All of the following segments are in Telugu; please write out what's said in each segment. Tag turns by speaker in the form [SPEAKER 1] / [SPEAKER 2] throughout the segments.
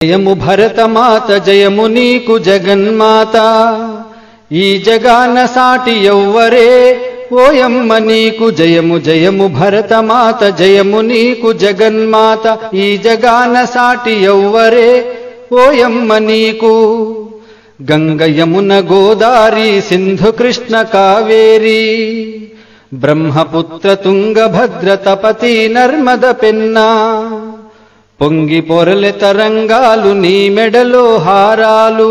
[SPEAKER 1] జయము భరతమాత జయము నీకు జగన్మాత ఈ జగాన సాటి ఎవ్వరే ఓయమ్మ నీకు జయము జయము భరతమాత జయము నీకు జగన్మాత ఈ జగాన సాటి ఎవ్వరే ఓయమ్మ నీకు గంగ యమున గోదారి సింధు కృష్ణ కావేరి బ్రహ్మపుత్ర తుంగభద్ర తపతి నర్మద పెన్నా పొంగి పొరలె తరంగాలు నీ మెడలో హారాలు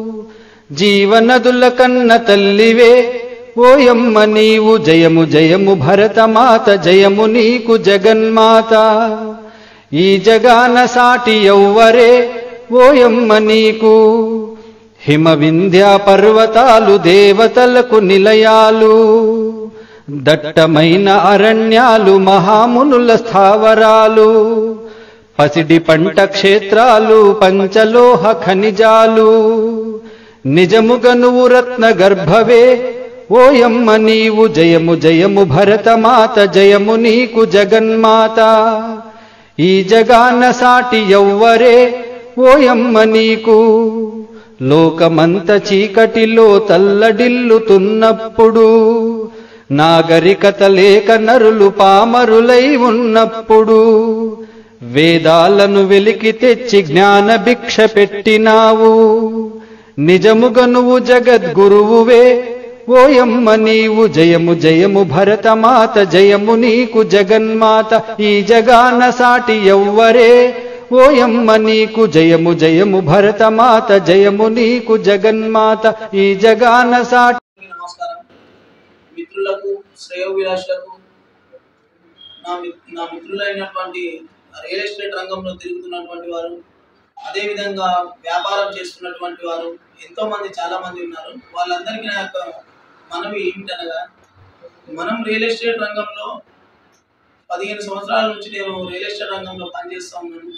[SPEAKER 1] జీవనదుల కన్న తల్లివే ఓయమ్మ నీవు జయము జయము భరతమాత జయము నీకు జగన్మాత ఈ జగాన సాటి ఎవ్వరే ఓయమ్మ నీకు హిమ వింధ్య పర్వతాలు దేవతలకు నిలయాలు దట్టమైన అరణ్యాలు మహామునుల స్థావరాలు పసిడి పంట క్షేత్రాలు పంచలోహ ఖనిజాలు నిజముగ నువ్వు రత్న గర్భవే ఓయమ్మ నీవు జయము జయము భరతమాత జయము నీకు జగన్మాత ఈ జగాన సాటి ఎవ్వరే ఓయమ్మ నీకు లోకమంత చీకటిలో తల్లడిల్లుతున్నప్పుడు నాగరికత లేక నరులు పామరులై ఉన్నప్పుడు వేదాలను వెలికి తెచ్చి జ్ఞాన భిక్ష పెట్టినావు నిజముగ నువ్వు జగద్గురువువే ఓయమ్మ నీవు జయము జయము భరతమాత జయము నీకు జగన్మాత ఈ జగాన సాటి ఎవ్వరే ఓయమ్మ నీకు జయము జయము భరతమాత జయము నీకు జగన్మాత ఈ జగాన సాటి
[SPEAKER 2] అందరికీ నమస్కారం మిత్రులకు శ్రేయోభిలాషులకు నా మిత్ నా మిత్రులైనటువంటి రియల్ ఎస్టేట్ రంగంలో తిరుగుతున్నటువంటి వారు అదేవిధంగా వ్యాపారం చేస్తున్నటువంటి వారు ఎంతో మంది చాలా మంది ఉన్నారు వాళ్ళందరికీ నా యొక్క మనవి ఏమిటనగా మనం రియల్ ఎస్టేట్ రంగంలో పదిహేను సంవత్సరాల నుంచి నేను రియల్ ఎస్టేట్ రంగంలో పనిచేస్తూ ఉన్నాను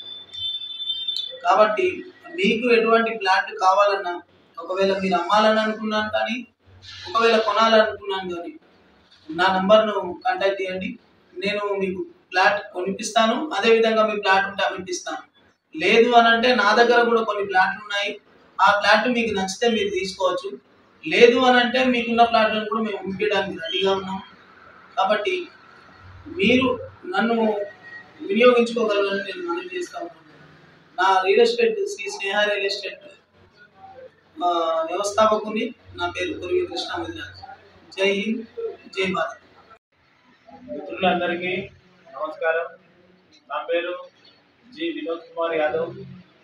[SPEAKER 2] కాబట్టి మీకు ఎటువంటి ప్లాట్ కావాలన్నా ఒకవేళ మీరు అమ్మాలని అనుకున్నాను కానీ ఒకవేళ కొనాలనుకున్నాను కానీ నా నంబర్ను కాంటాక్ట్ చేయండి నేను మీకు ప్లాట్ కొనిపిస్తాను అదేవిధంగా మీ ప్లాట్ ఉంటే అమ్మిపిస్తాను లేదు అని అంటే నా దగ్గర కూడా కొన్ని ప్లాట్లు ఉన్నాయి ఆ ప్లాట్ మీకు నచ్చితే మీరు తీసుకోవచ్చు లేదు అని అంటే మీకున్న ప్లాట్లను కూడా మేము అమ్మించడానికి రెడీగా ఉన్నాం కాబట్టి మీరు నన్ను వినియోగించుకోగలరని నేను మనవి చేస్తా ఉన్నాను నా real estate Shri Sneha real estate ఆ, వ్యవస్థాపకుని నా పేరు కురివి కృష్ణ ముదిరాజ్ జై హింద్ జై భారత్
[SPEAKER 3] మిత్రులందరికీ నమస్కారం నా పేరు జి వినోద్ కుమార్ యాదవ్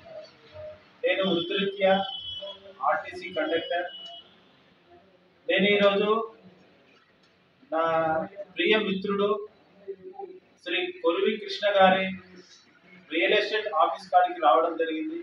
[SPEAKER 3] నేను వృత్తిరీత్యా ఆర్టీసీ కండక్టర్ నేను ఈరోజు నా ప్రియ మిత్రుడు శ్రీ కొలువి కృష్ణ గారి రియల్ ఎస్టేట్ ఆఫీస్ కాడికి రావడం జరిగింది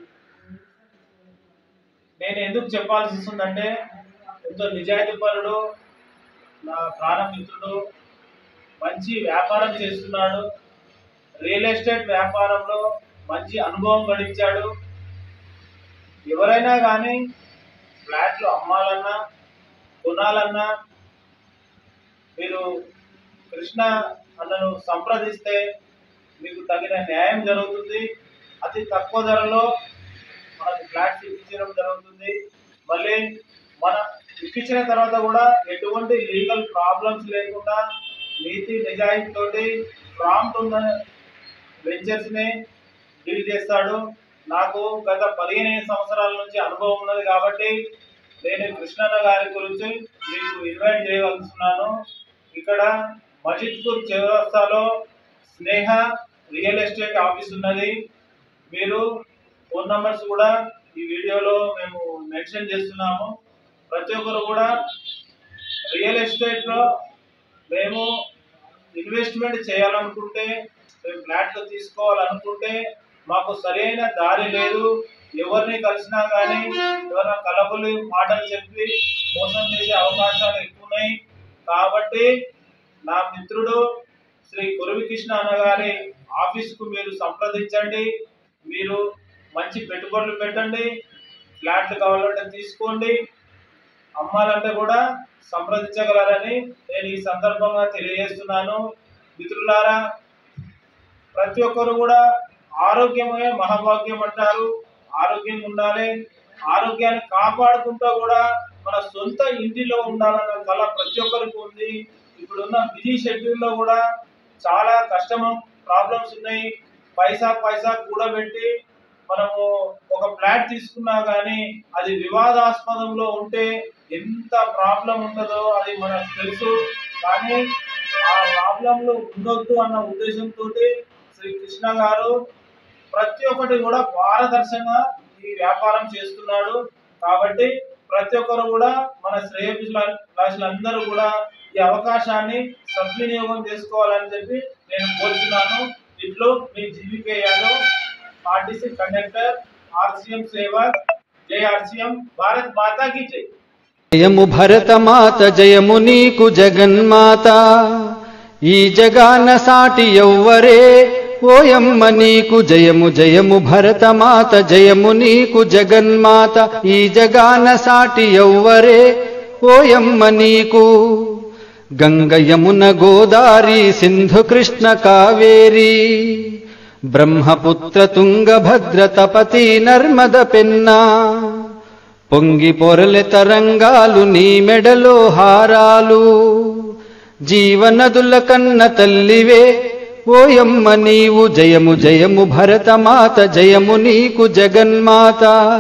[SPEAKER 3] నేను ఎందుకు చెప్పాల్సి వస్తుందంటే ఎంతో నిజాయితీపరుడు నా ప్రాణమిత్రుడు మంచి వ్యాపారం చేస్తున్నాడు రియల్ ఎస్టేట్ వ్యాపారంలో మంచి అనుభవం గడించాడు ఎవరైనా కానీ ఫ్లాట్లు అమ్మాలన్నా కొనాలన్నా మీరు కృష్ణ అన్నను సంప్రదిస్తే మీకు తగిన న్యాయం జరుగుతుంది అతి తక్కువ ధరలో మనకు ఫ్లాట్స్ ఇప్పించడం జరుగుతుంది మళ్ళీ మన ఇప్పించిన తర్వాత కూడా ఎటువంటి లీగల్ ప్రాబ్లమ్స్ లేకుండా నీతి నిజాయితీతోటి ప్రాంప్ట్ ఉన్న వెంచర్స్ని డీల్ చేస్తాడు నాకు గత పదిహేను సంవత్సరాల నుంచి అనుభవం ఉన్నది కాబట్టి నేను కృష్ణన్న గారి గురించి మీకు ఇన్వైట్ చేయగలుగుతున్నాను ఇక్కడ మజిద్పూర్ చౌరస్తాలో స్నేహ రియల్ ఎస్టేట్ ఆఫీస్ ఉన్నది మీరు ఫోన్ నంబర్స్ కూడా ఈ వీడియోలో మేము మెన్షన్ చేస్తున్నాము ప్రతి ఒక్కరు కూడా రియల్ ఎస్టేట్లో మేము ఇన్వెస్ట్మెంట్ చేయాలనుకుంటే మేము ఫ్లాట్లు తీసుకోవాలనుకుంటే మాకు సరైన దారి లేదు ఎవరిని కలిసినా కానీ ఎవరైనా కలబులు మాటలు చెప్పి మోసం చేసే అవకాశాలు ఎక్కువ ఉన్నాయి కాబట్టి నా మిత్రుడు శ్రీ కురవికృష్ణ అన్నగారి ఆఫీస్కు మీరు సంప్రదించండి మీరు మంచి పెట్టుబడులు పెట్టండి ఫ్లాట్లు కావాలంటే తీసుకోండి అమ్మాలంటే కూడా సంప్రదించగలరని నేను ఈ సందర్భంగా తెలియజేస్తున్నాను మిత్రులారా ప్రతి ఒక్కరు కూడా ఆరోగ్యమే మహాభాగ్యం అంటారు ఆరోగ్యంగా ఉండాలి ఆరోగ్యాన్ని కాపాడుకుంటూ కూడా మన సొంత ఇంటిలో ఉండాలన్న కళ ప్రతి ఒక్కరికి ఉంది ఇప్పుడున్న బిజీ షెడ్యూల్లో కూడా చాలా కష్టం ప్రాబ్లమ్స్ ఉన్నాయి పైసా పైసా కూడబెట్టి మనము ఒక ఫ్లాట్ తీసుకున్నా కానీ అది వివాదాస్పదంలో ఉంటే ఎంత ప్రాబ్లం ఉంటుందో అది మనకు తెలుసు కానీ ఆ ప్రాబ్లంలు ఉండొద్దు అన్న ఉద్దేశంతో శ్రీ కృష్ణ గారు ప్రతి ఒక్కటి కూడా పారదర్శకంగా ఈ వ్యాపారం చేస్తున్నాడు కాబట్టి ప్రతి ఒక్కరు కూడా మన శ్రేయభిలాషులందరూ కూడా ఈ అవకాశాన్ని సద్వినియోగం చేసుకోవాలని చెప్పి నేను కోరుతున్నాను ఇట్లు మీ G V K Yadav RTC conductor RCM సేవక్ జై ఆర్సీఎం భారత్ మాతా की జై
[SPEAKER 1] జయము భరతమాత జయము నీకు జగన్మాత ఈ జగాన సాటి ఎవ్వరే ఓయమ్మ నీకు జయము జయము భరతమాత జయము నీకు జగన్మాత ఈ జగాన సాటి ఎవ్వరే ఓయమ్మ నీకు గంగ యమున గోదారి సింధు కృష్ణ కావేరి బ్రహ్మపుత్ర తుంగభద్ర తపతి నర్మద పెన్నా పొంగి పొరలె తరంగాలు నీ మెడలో హారాలు జీవనదుల కన్న తల్లివే ఓయమ్మ నీవు జయము జయము భరతమాత జయము నీకు జగన్మాత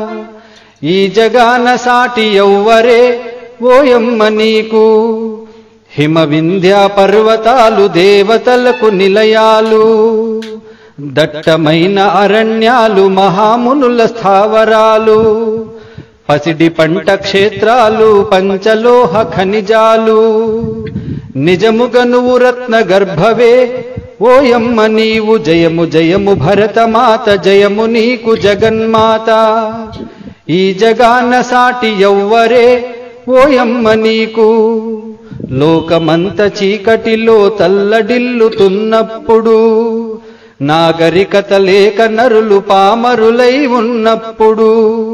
[SPEAKER 1] ఈ జగాన సాటి ఎవ్వరే ఓయమ్మ నీకు హిమ వింధ్యా పర్వతాలు దేవతలకు నిలయాలు దట్టమైన అరణ్యాలు మహామునుల స్థావరాలు పసిడి పంట క్షేత్రాలు పంచలోహ ఖనిజాలు నిజముగ నువ్వు రత్న గర్భవే ఓయమ్మ నీవు జయము జయము భరతమాత జయము నీకు జగన్మాత ఈ జగాన సాటి ఎవ్వరే ఓయమ్మ నీకు లోకమంత చీకటిలో తల్లడిల్లుతున్నప్పుడు నాగరికత లేక నరులు పామరులై ఉన్నప్పుడు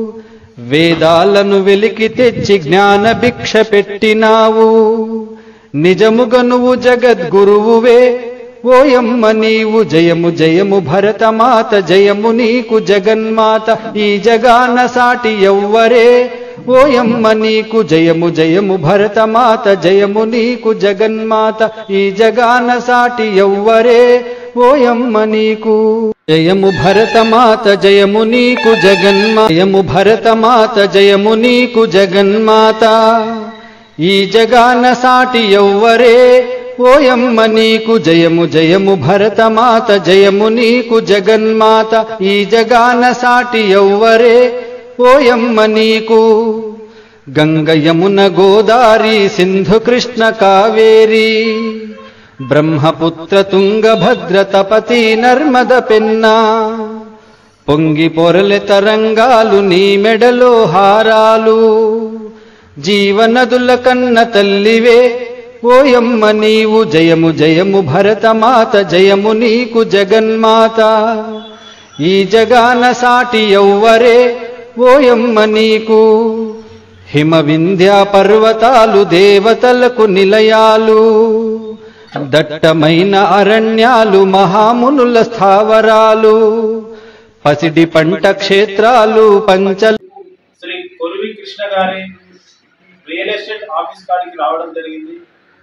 [SPEAKER 1] వేదాలను వెలికి తెచ్చి జ్ఞాన భిక్ష పెట్టినావు నిజముగ నువ్వు జగద్గురువువే ఓయమ్మ నీవు జయము జయము భరతమాత జయము నీకు జగన్మాత ఈ జగాన సాటి ఎవ్వరే ఓయమ్మ నీకు జయము జయము భరతమాత జయము నీకు జగన్మాత ఈ జగాన సాటి ఎవ్వరే ఓయమ్మ నీకు జయము భరతమాత జయము నీకు జగన్మా జయము భరతమాత జయము నీకు జగన్మాత ఈ జగాన సాటి ఎవ్వరే ఓయమ్మ నీకు జయము జయము భరతమాత జయము నీకు జగన్మాత ఈ జగాన సాటి ఎవ్వరే ఓయమ్మ నీకు గంగ యమున గోదారి సింధు కృష్ణ కావేరి బ్రహ్మపుత్ర తుంగభద్ర తపతి నర్మద పెన్నా పొంగి పొరలె తరంగాలు నీ మెడలో హారాలు జీవనదుల కన్న తల్లివే ఓయమ్మ నీవు జయము జయము భరతమాత జయము నీకు జగన్మాత ఈ జగాన సాటి ఎవ్వరే ఓయమ్మ నీకు హిమ వింధ్యా పర్వతాలు దేవతలకు నిలయాలు దట్టమైన అరణ్యాలు మహామునుల స్థావరాలు పసిడి పంట క్షేత్రాలు పంచ
[SPEAKER 3] శ్రీ కొరివి కృష్ణ గారి రియల్ ఎస్టేట్ ఆఫీస్ కాడికి రావడం జరిగింది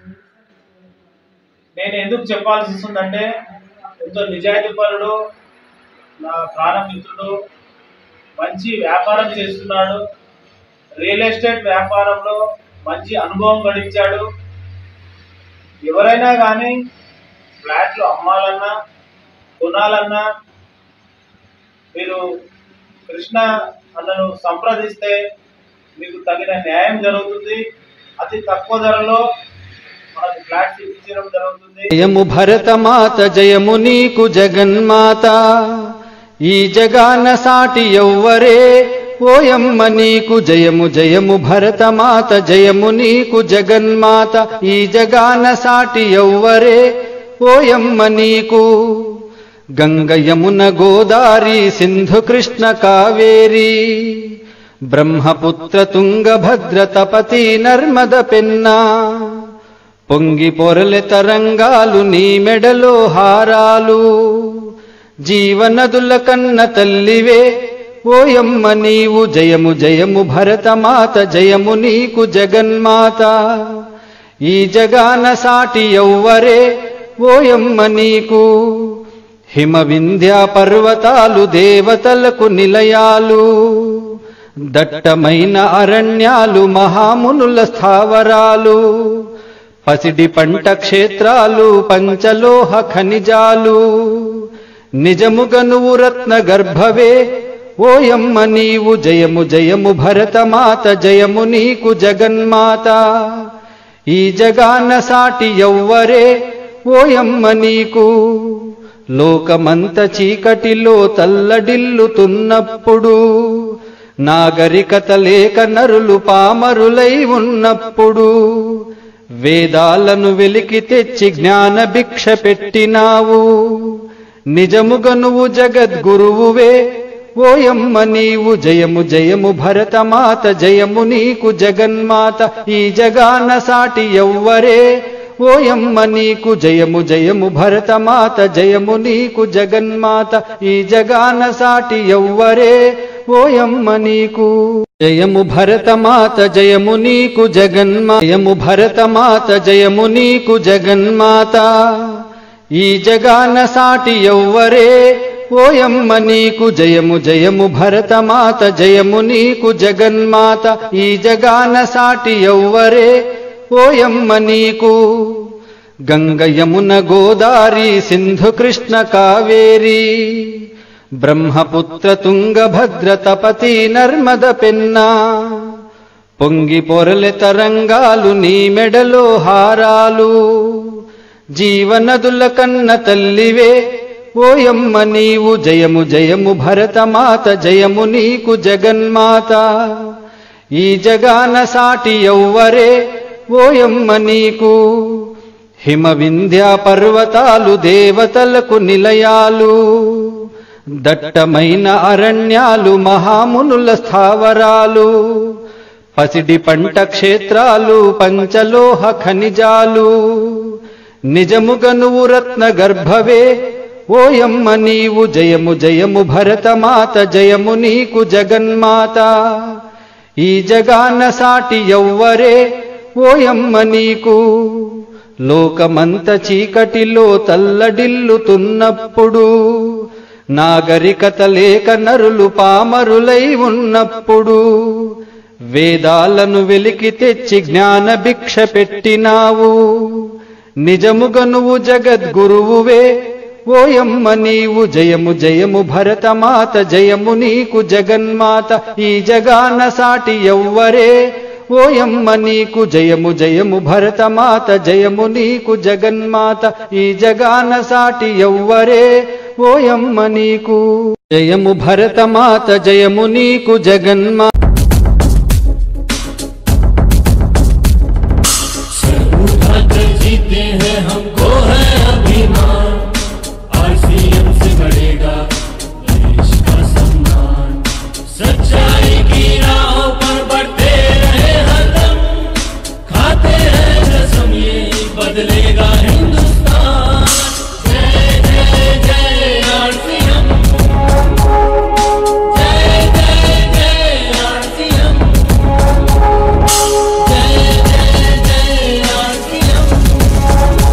[SPEAKER 3] నేను ఎందుకు చెప్పాల్సి వస్తుందంటే ఎంతో నిజాయితీపరుడు నా ప్రాణమిత్రుడు మంచి వ్యాపారం చేస్తున్నాడు రియల్ ఎస్టేట్ వ్యాపారంలో మంచి అనుభవం గడించాడు ఎవరైనా కానీ ఫ్లాట్లు అమ్మాలన్నా కొనాలన్నా మీరు కృష్ణ అన్నను సంప్రదిస్తే మీకు తగిన న్యాయం జరుగుతుంది అతి తక్కువ ధరలో మనకు ఫ్లాట్స్ ఇప్పించడం జరుగుతుంది
[SPEAKER 1] జయము భరతమాత జయము నీకు జగన్మాత ఈ జగాన సాటి ఎవ్వరే ఓయమ్మ నీకు జయము జయము భరతమాత జయము నీకు జగన్మాత ఈ జగాన సాటి ఎవ్వరే ఓయమ్మ నీకు గంగ యమున గోదారి సింధు కృష్ణ కావేరి బ్రహ్మపుత్ర తుంగభద్ర తపతి నర్మద పెన్నా పొంగి పొరలె తరంగాలు నీ మెడలో హారాలు జీవనదుల కన్న తల్లివే ఓయమ్మ నీవు జయము జయము భరతమాత జయము నీకు జగన్మాత ఈ జగాన సాటి ఎవ్వరే ఓయమ్మ నీకు హిమ వింధ్య పర్వతాలు దేవతలకు నిలయాలు దట్టమైన అరణ్యాలు మహామునుల స్థావరాలు పసిడి పంట క్షేత్రాలు పంచలోహ ఖనిజాలు నిజముగ నువ్వు రత్న గర్భవే ఓయమ్మ నీవు జయము జయము భరతమాత జయము నీకు జగన్మాత ఈ జగాన సాటి ఎవ్వరే ఓయమ్మ నీకు లోకమంత చీకటిలో తల్లడిల్లుతున్నప్పుడు నాగరికత లేక నరులు పామరులై ఉన్నప్పుడు వేదాలను వెలికి తెచ్చి జ్ఞాన భిక్ష పెట్టినావు నిజముగ నువ్వు జగద్గురువువే ఓయమ్మ నీవు జయము జయము భరతమాత జయము నీకు జగన్మాత ఈ జగాన సాటి ఎవ్వరే ఓయమ్మ నీకు జయము జయము భరతమాత జయము నీకు జగన్మాత ఈ జగాన సాటి ఎవ్వరే ఓయమ్మ నీకు జయము భరతమాత జయము నీకు జగన్మా జయము భరతమాత జయము నీకు జగన్మాత ఈ జగాన సాటి ఎవ్వరే ఓయమ్మ నీకు జయము జయము భరతమాత జయము నీకు జగన్మాత ఈ జగాన సాటి ఎవ్వరే ఓయమ్మ నీకు గంగ యమున గోదారి సింధు కృష్ణ కావేరి బ్రహ్మపుత్ర తుంగభద్ర తపతి నర్మద పెన్నా పొంగి పొరలె తరంగాలు నీ మెడలో హారాలు జీవనదుల కన్న తల్లివే ఓయమ్మ నీవు జయము జయము భరతమాత జయము నీకు జగన్మాత ఈ జగాన సాటి ఎవ్వరే ఓయమ్మ నీకు హిమ వింధ్య పర్వతాలు దేవతలకు నిలయాలు దట్టమైన అరణ్యాలు మహామునుల స్థావరాలు పసిడి పంట క్షేత్రాలు పంచలోహ ఖనిజాలు నిజముగ నువ్వు రత్న గర్భవే ఓయమ్మ నీవు జయము జయము భరతమాత జయము నీకు జగన్మాత ఈ జగాన సాటి ఎవ్వరే ఓయమ్మ నీకు లోకమంత చీకటిలో తల్లడిల్లుతున్నప్పుడు నాగరికత లేక నరులు పామరులై ఉన్నప్పుడు వేదాలను వెలికి తెచ్చి జ్ఞాన భిక్ష పెట్టినావు నిజముగ నువ్వు జగద్గురువువే ఓయమ్మ నీవు జయము జయము భరతమాత జయము నీకు జగన్మాత ఈ జగాన సాటి ఎవ్వరే ఓయమ్మ నీకు జయము జయము భరతమాత జయము నీకు జగన్మాత ఈ జగాన సాటి ఎవ్వరే ఓయమ్మ నీకు జయము భరతమాత జయము నీకు జగన్మా
[SPEAKER 4] उठाकर जीते हैं हमको है अभिमान आरसीएम से बढ़ेगा देश का सम्मान सच्चाई की राहों पर बढ़ते रहे हरदम खाते हैं कसम ये बदलेगा हिंदुस्तान जय जय जय आरसीएम जय जय जय आरसीएम जय जय जय आरसीएम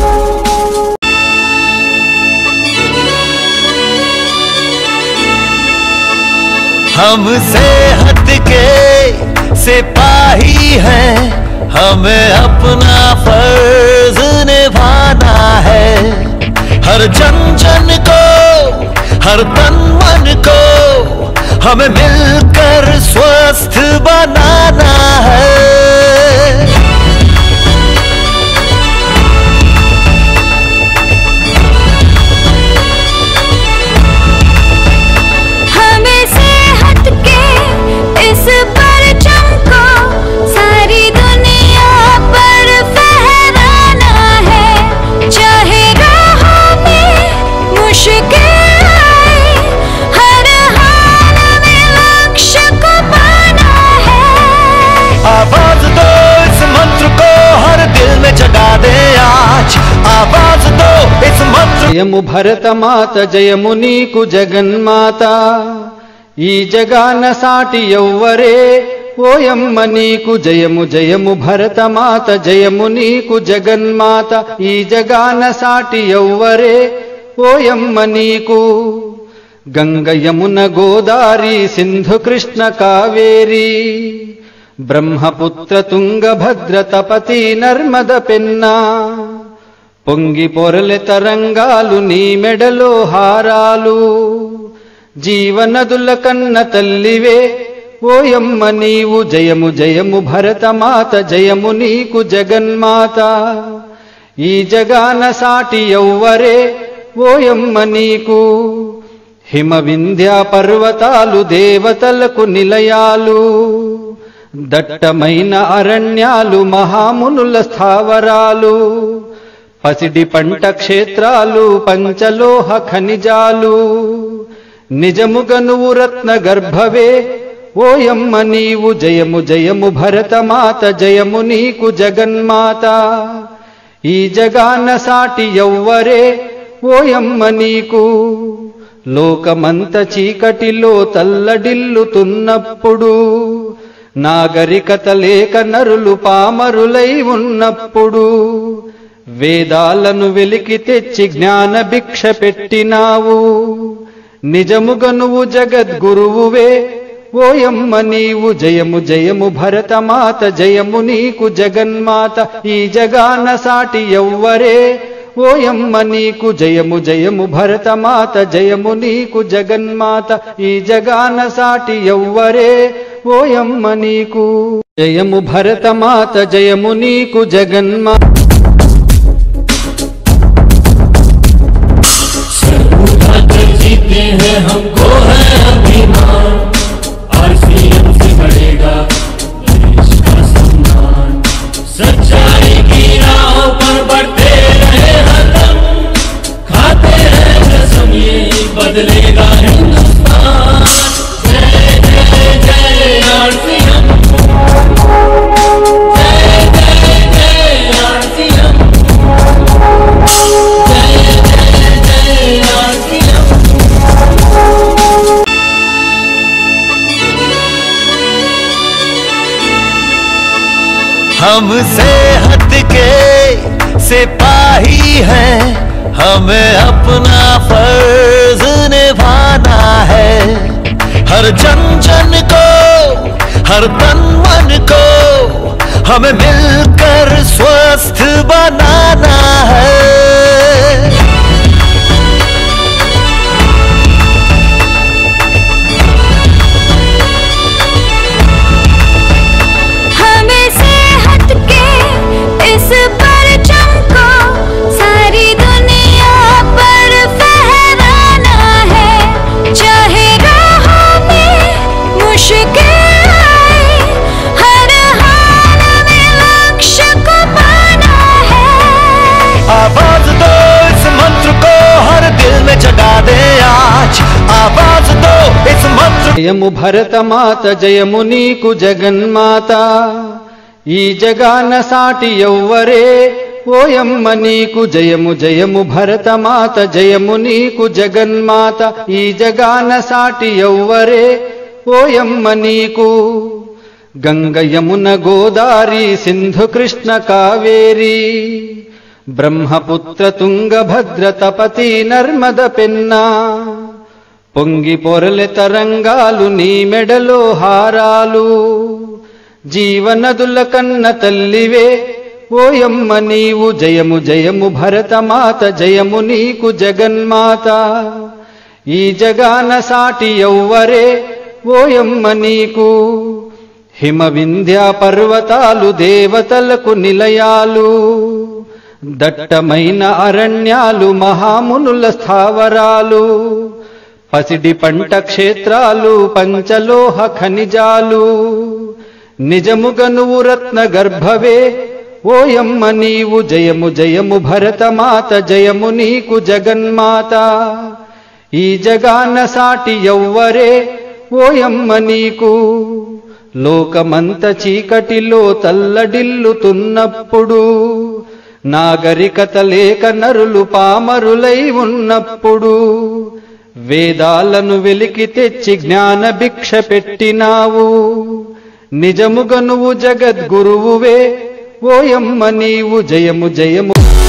[SPEAKER 5] हमसे हट के सिपाही हैं हमें अपना फर्ज निभाना है हर जन जन को हर तन मन को हमें मिलकर स्वस्थ बनाना है
[SPEAKER 6] हमें से हटके इस परचम को सारी दुनिया पर फहराना है चाहे राहों में मुश्किल आए हर हाल में लक्ष्य को पाना है
[SPEAKER 5] आवाज दो इस मंत्र को हर दिल में जगा दे आज आवाज दो इस मंत्र
[SPEAKER 1] జయము భరతమాత జయము నీకు జగన్మాత ఈ జగాన సాటి ఎవ్వరే ఓయమ్మ నీకు జయము జయము భరతమాత జయము నీకు జగన్మాత ఈ జగాన సాటి ఎవ్వరే ఓయమ్మ నీకు గంగ యమున గోదారి సింధు కృష్ణ కావేరి బ్రహ్మపుత్ర తుంగభద్ర తపతి నర్మద పెన్నా పొంగి పొరలె తరంగాలు నీ మెడలో హారాలు జీవనదుల కన్న తల్లివే ఓయమ్మ నీవు జయము జయము భరతమాత జయము నీకు జగన్మాత ఈ జగాన సాటి ఎవ్వరే ఓయమ్మ నీకు హిమ వింధ్య పర్వతాలు దేవతలకు నిలయాలు దట్టమైన అరణ్యాలు మహామునుల స్థావరాలు పసిడి పంట క్షేత్రాలు పంచలోహ ఖనిజాలు నిజముగ నువ్వు రత్న గర్భవే ఓయమ్మ నీవు జయము జయము భరతమాత జయము నీకు జగన్మాత ఈ జగాన సాటి ఎవ్వరే ఓయమ్మ నీకు లోకమంత చీకటిలో తల్లడిల్లుతున్నప్పుడు నాగరికత లేక నరులు పామరులై ఉన్నప్పుడు వేదాలను వెలికి తెచ్చి జ్ఞాన భిక్ష పెట్టినావు నిజముగ నువ్వు జగద్గురువువే ఓయమ్మ నీవు జయము జయము భరతమాత జయము నీకు జగన్మాత ఈ జగాన సాటి ఎవ్వరే ఓయమ్మ నీకు జయము జయము భరతమాత జయము నీకు జగన్మాత ఈ జగాన సాటి ఎవ్వరే ఓయమ్మ నీకు జయము భరతమాత జయము నీకు జగన్మాత
[SPEAKER 4] उठाकर जीते हैं हमको है अभिमान आरसीएम से बढ़ेगा देश का सम्मान सच्चाई की राह पर बढ़ते रहे हरदम खाते हैं कसम ये बदलेगा हिंदुस्तान जय जय जय आरसीएम जय जय जय आरसीएम जय जय जय आरसीएम
[SPEAKER 5] हमसे हट के सिपाही हैं हमें अपना फर्ज निभाना है हर जन जन को हर तन मन को हमें मिलकर स्वस्थ बनाना है
[SPEAKER 6] हमें से हट के इस परचम को सारी दुनिया पर फहराना है चाहे राहों में मुश्किल आए हर हाल में लक्ष्य को पाना है
[SPEAKER 5] आवाज दो इस मंत्र को हर दिल में जगा दे आज आवाज दो इस मंत्र
[SPEAKER 1] జయము భరతమాత జయము నీకు జగన్మాత ఈ జగాన సాటి ఎవ్వరే ఓయమ్మ నీకు జయము జయము భరతమాత జయము నీకు జగన్మాత ఈ జగాన సాటి ఎవ్వరే ఓయమ్మ నీకు గంగ యమున గోదారి సింధు కృష్ణ కావేరి బ్రహ్మపుత్ర తుంగభద్ర తపతి నర్మద పెన్నా పొంగి పొరలె తరంగాలు నీ మెడలో హారాలు జీవనదుల కన్న తల్లివే ఓయమ్మ నీవు జయము జయము భరతమాత జయము నీకు జగన్మాత ఈ జగాన సాటి ఎవ్వరే ఓయమ్మ నీకు హిమ వింధ్య పర్వతాలు దేవతలకు నిలయాలు దట్టమైన అరణ్యాలు మహామునుల స్థావరాలు పసిడి పంట క్షేత్రాలు పంచలోహ ఖనిజాలు నిజముగ నువ్వు రత్న గర్భవే ఓయమ్మ నీవు జయము జయము భరతమాత జయము నీకు జగన్మాత ఈ జగాన సాటి ఎవ్వరే ఓయమ్మ నీకు లోకమంత చీకటిలో తల్లడిల్లుతున్నప్పుడు నాగరికత లేక నరులు పామరులై ఉన్నప్పుడు వేదాలను వెలికి తెచ్చి జ్ఞాన భిక్ష పెట్టినావు నిజముగా నువ్వు జగద్గురువువే ఓయమ్మ నీవు జయము జయము